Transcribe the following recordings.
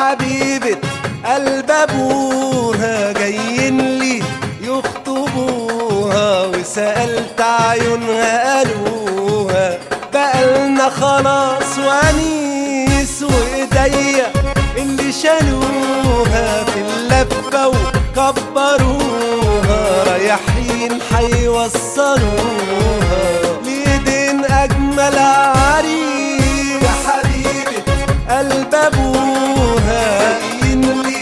حبيبة قلب ابوها جايين لي يخطبوها وسألت عيونها قالوها بقالنا خلاص وانيس وايديا اللي شالوها في اللفة وكبروها رايحين حيوصلوها ليدين اجمل عريس يا حبيبة قلب ابوها جايين لي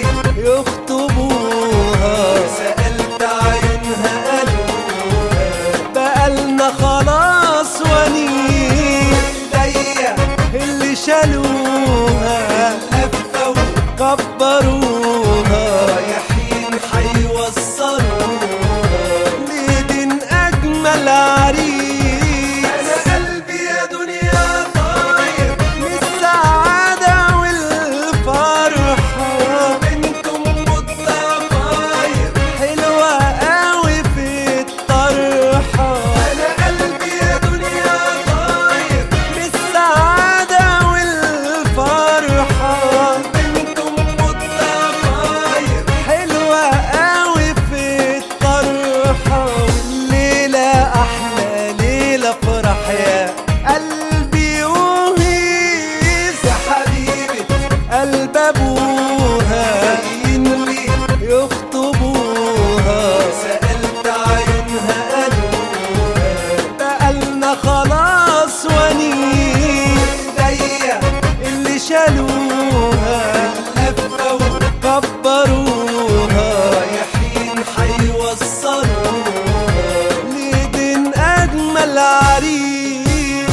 يخطبوها سألت عيونها قالوها بقالنا خلاص ونيس ايديا اللي شالوها لفة وكبروها رايحين حيوصلوها ليدين اجمل عريس انا قلبي يا دنيا طاير من السعادة والفرحة بنتم الضفاير حلوة قوي في الطرحة انا قلبي يا دنيا طاير من السعادة والفرحة بنتم الضفاير حلوة قوي في الطرحة والليلة أحلى ليلة فرح يا قلبي وهيس يا حبيبي قلب أبوها جايين لي يخطبوها سألت عيونها قالوها بقالنا خلاص ونيس ايديا اللي شالوها لفة وكبروها رايحين حيوصلوها ليدين أجمل عريس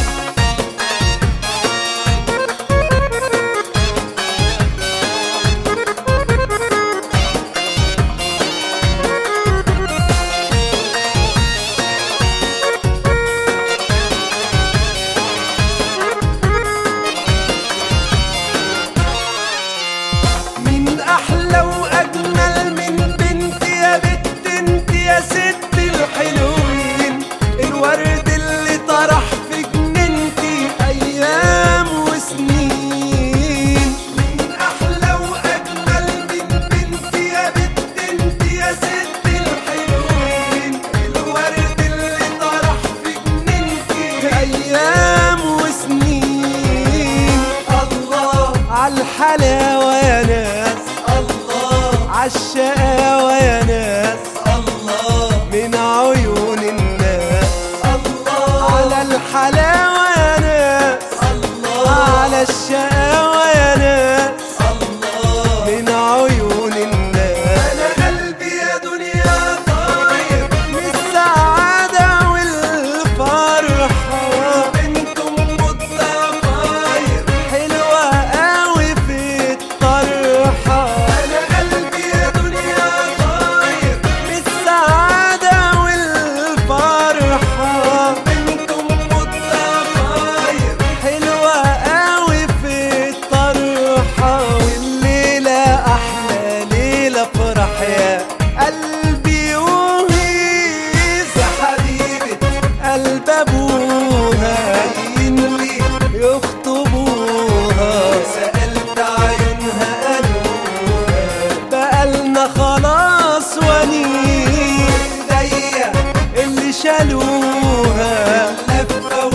مين احلى واجمل من بنت يا بنت انت يا ست الحلوين الورد اللي طرح في جنينتي ايام وسنين مين احلى واجمل من بنت يا بنت انت يا ست الحلوين الورد اللي طرح في جنينتي ايام وسنين الله عالحلاوة يا ناس الله عالشقاوة يا ناس الله من عيون الناس الله على الحلاوة يا ناس الله على الشقاوة يا ناس الله من عيون الناس أنا قلبي يا دنيا طاير من السعادة والفرحة بنتم الضفاير حلوة قوي في الطرحة أنا قلبي يا دنيا طاير من السعادة والفرحة بنتم الضفاير حلوة قوي في الطرحة والليلة أحلى ليلة فرح يا قلبي وهيس يا حبيبة قلب أبوها جايين لي يخطبوها سألت عيونها قالوها بقالنا خلاص ونيس ايديا اللي شالوها لفة